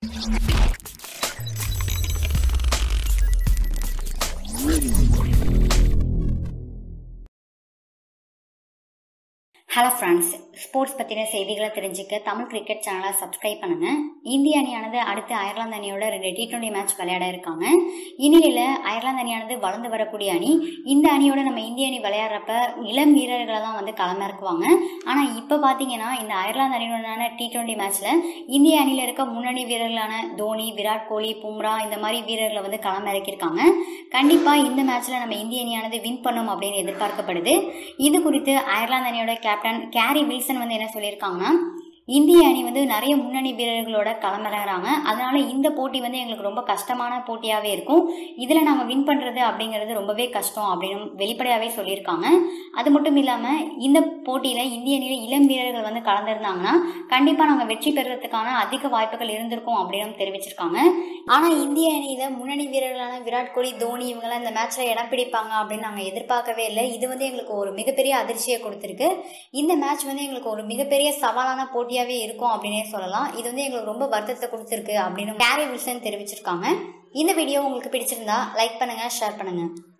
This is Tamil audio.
ஹலோ ஃப்ரெண்ட்ஸ் ஸ்போர்ட்ஸ் பற்றின செய்திகளை தெரிஞ்சுக்க தமிழ் கிரிக்கெட் சேனலை சப்ஸ்கிரைப் பண்ணுங்க இந்திய அணியானது அடுத்து அயர்லாந்து அணியோட ரெண்டு டி டுவெண்ட்டி மேட்ச் விளையாட இருக்காங்க இந்நிலையில் அயர்லாந்து அணியானது வளர்ந்து வரக்கூடிய அணி இந்த அணியோட நம்ம இந்திய அணி விளையாடுறப்ப இளம் வீரர்களை தான் வந்து களமிறக்குவாங்க ஆனால் இப்போ பார்த்தீங்கன்னா இந்த அயர்லாந்து அணியுடனான டி டுவெண்ட்டி மேட்ச்சில் இந்திய அணியில் இருக்க முன்னணி வீரர்களான தோனி விராட் கோலி பும்ரா இந்த மாதிரி வீரர்களை வந்து களமிறக்கியிருக்காங்க கண்டிப்பாக இந்த மேட்ச்சில் நம்ம இந்திய அணியானது வின் பண்ணும் அப்படின்னு எதிர்பார்க்கப்படுது இது குறித்து அயர்லாந்து அணியோட கேப்டன் கேரி வில்சன் வந்து என்ன சொல்லியிருக்காங்கன்னா இந்திய அணி வந்து நிறைய முன்னணி வீரர்களோட களமிறங்குறாங்க அதனால இந்த போட்டி வந்து எங்களுக்கு ரொம்ப கஷ்டமான போட்டியாகவே இருக்கும் இதில் நாங்கள் வின் பண்ணுறது அப்படிங்கிறது ரொம்பவே கஷ்டம் அப்படின்னு வெளிப்படையாகவே சொல்லியிருக்காங்க அது மட்டும் இல்லாமல் இந்த போட்டியில் இந்திய அணியில் இளம் வீரர்கள் வந்து கலந்துருந்தாங்கன்னா கண்டிப்பாக நாங்கள் வெற்றி பெறுறதுக்கான அதிக வாய்ப்புகள் இருந்திருக்கும் அப்படின்னு தெரிவிச்சிருக்காங்க ஆனால் இந்திய அணியில் முன்னணி வீரர்களான விராட் கோலி தோனி இவங்கெல்லாம் இந்த மேட்ச்சில் இடம் பிடிப்பாங்க அப்படின்னு நாங்கள் எதிர்பார்க்கவே இல்லை இது வந்து எங்களுக்கு ஒரு மிகப்பெரிய அதிர்ச்சியை கொடுத்துருக்கு இந்த மேட்ச் வந்து எங்களுக்கு ஒரு மிகப்பெரிய சவாலான போட்டியாகவே இருக்கும் அப்படின்னே சொல்லலாம் இது வந்து எங்களுக்கு ரொம்ப வருத்தத்தை கொடுத்துருக்கு அப்படின்னு கேரி வில்சன் தெரிவிச்சிருக்காங்க இந்த வீடியோ உங்களுக்கு பிடிச்சிருந்தா லைக் பண்ணுங்கள் ஷேர் பண்ணுங்கள்